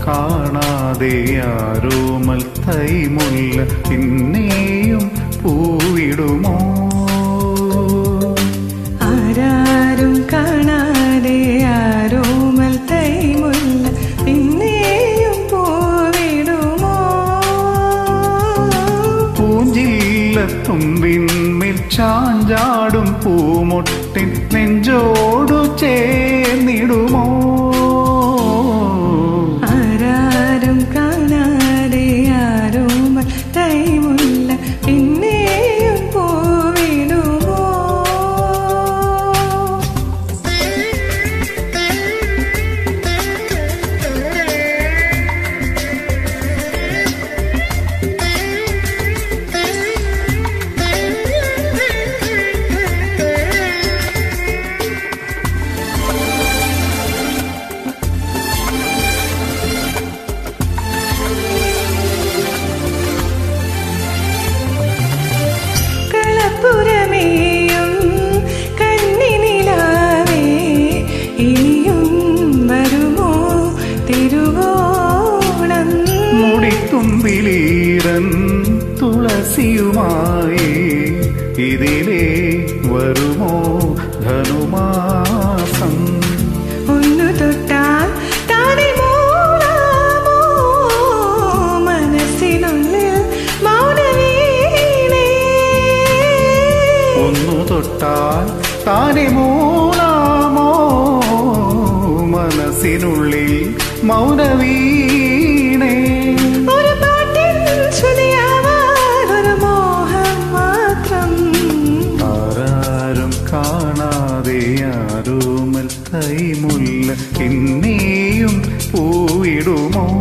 കാണാതെ ആരോമൽ തൈമുല്ല പിന്നെയും പൂവിടുമോ ആരാരും കാണാതെ ആരോമൽ തൈമുല്ല പിന്നെയും പോവിടുമോ പൂഞ്ചില്ല തുമ്പിന്മേൽ ചാഞ്ചാടും പൂമൊട്ടിൻ നെഞ്ചോടു ചേർന്നിടുമോ ആരാരും കാണാതെ ആരോമൽ തൈമുല്ല പിന്നെയും പോവിടുമോ കളപ്പുരമേയും കണ്ണിനിലാവേ ഇനിയും വരുമോ തിരുവോണം മുടിത്തുമ്പിലീരൻ തുളസിയുമായി ഇതിലേ വരുമോ ധനുമാസം ഒന്നു തൊട്ടാൽ താനെ മൂളാമോ മനസ്സിനുള്ളിൽ മൗനവീണേ ഒന്നു തൊട്ടാൽ താനെ മൂളാമോ മനസ്സിനുള്ളിൽ മൗനവീണേ ഒരു പാട്ടിൻ ശ്രുതിയാവാൻ ഒരു മോഹം മാത്രം ആരാരും കാണാതെ ആരോമൽ കൈമുല്ല പിന്നെയും പൂവിടുമോ